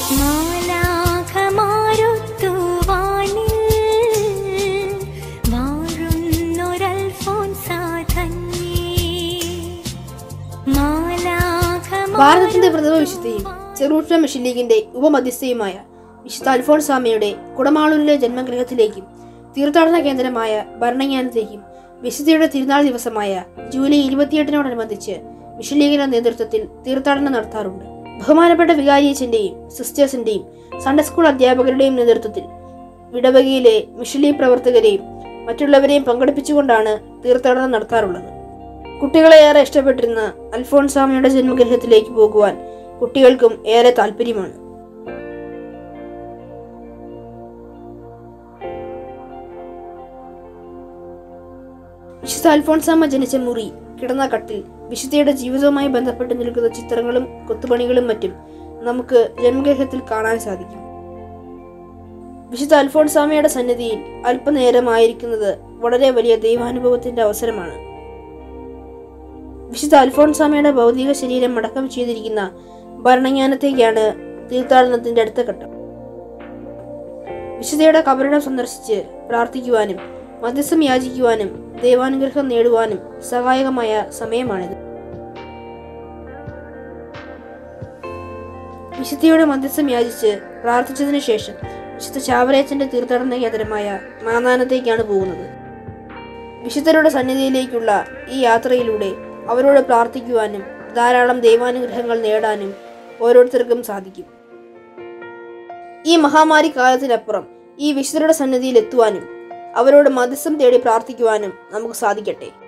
മാലാഖമാരൊത്തു വാനിൽ വാഴുന്നൊരൽഫോൻസാ ധന്യേ. മാലാഖമാരൊത്തു ഭാരതത്തിന്റെ പ്രഥമ വിശുദ്ധയും ചെറൂട്ട മിഷൻ ലീഗിന്റെ ഉപമധ്യസ്ഥയുമായ വിശുദ്ധ അൽഫോൺസാമയുടെ കുടമാളൂരിലെ ജന്മഗൃഹത്തിലേക്കും തീർത്ഥാടന കേന്ദ്രമായ ഭരണങ്ങാനത്തേക്കും വിശുദ്ധിയുടെ തിരുനാൾ ദിവസമായ ജൂലൈ ഇരുപത്തിയെട്ടിനോടനുബന്ധിച്ച് മിഷൻ ലീഗിന്റെ നേതൃത്വത്തിൽ തീർത്ഥാടനം നടത്താറുണ്ട് ബഹുമാനപ്പെട്ട വികാരിയച്ചന്റെയും സിസ്റ്റേഴ്സിന്റെയും സൺഡേ സ്കൂൾ അധ്യാപകരുടെയും നേതൃത്വത്തിൽ ഇടവകയിലെ മിഷൻ ലീഗ് പ്രവർത്തകരെയും മറ്റുള്ളവരെയും പങ്കെടുപ്പിച്ചുകൊണ്ടാണ് തീർത്ഥാടനം നടത്താറുള്ളത് കുട്ടികളെ ഏറെ ഇഷ്ടപ്പെട്ടിരുന്ന അൽഫോൺസാമയുടെ ജന്മഗൃഹത്തിലേക്ക് പോകുവാൻ കുട്ടികൾക്കും ഏറെ താല്പര്യമാണ് വിശുദ്ധ അൽഫോൺസാമ ജനിച്ച മുറി കിടന്ന കട്ടിൽ വിശുദ്ധയുടെ ജീവിതവുമായി ബന്ധപ്പെട്ട് നിൽക്കുന്ന ചിത്രങ്ങളും കൊത്തുപണികളും മറ്റും നമുക്ക് ജന്മഗൃഹത്തിൽ കാണാൻ സാധിക്കും വിശുദ്ധ അൽഫോൺസാമയുടെ സന്നിധിയിൽ അല്പനേരമായിരിക്കുന്നത് വളരെ വലിയ ദൈവാനുഭവത്തിന്റെ അവസരമാണ് വിശുദ്ധ അൽഫോൺസാമയുടെ ഭൗതിക ശരീരം അടക്കം ചെയ്തിരിക്കുന്ന ഭരണജ്ഞാനത്തേക്കാണ് തീർത്ഥാടനത്തിന്റെ അടുത്ത ഘട്ടം വിശുദ്ധയുടെ കബറിടം സന്ദർശിച്ച് പ്രാർത്ഥിക്കുവാനും മധ്യസ്ഥം യാചിക്കുവാനും ദൈവാനുഗ്രഹം നേടുവാനും സഹായകമായ സമയമാണിത് വിശുദ്ധിയുടെ മധ്യസ്ഥം യാചിച്ച് പ്രാർത്ഥിച്ചതിനു ശേഷം വിശുദ്ധ ചാവറയച്ചന്റെ തീർത്ഥാടന കേന്ദ്രമായ മാനാനത്തേക്കാണ് പോകുന്നത് വിശുദ്ധരുടെ സന്നിധിയിലേക്കുള്ള ഈ യാത്രയിലൂടെ അവരോട് പ്രാർത്ഥിക്കുവാനും ധാരാളം ദൈവാനുഗ്രഹങ്ങൾ നേടാനും ഓരോരുത്തർക്കും സാധിക്കും ഈ മഹാമാരി കാലത്തിനപ്പുറം ഈ വിശുദ്ധരുടെ സന്നിധിയിൽ എത്തുവാനും അവരോട് മധ്യസ്ഥം തേടി പ്രാർത്ഥിക്കുവാനും നമുക്ക് സാധിക്കട്ടെ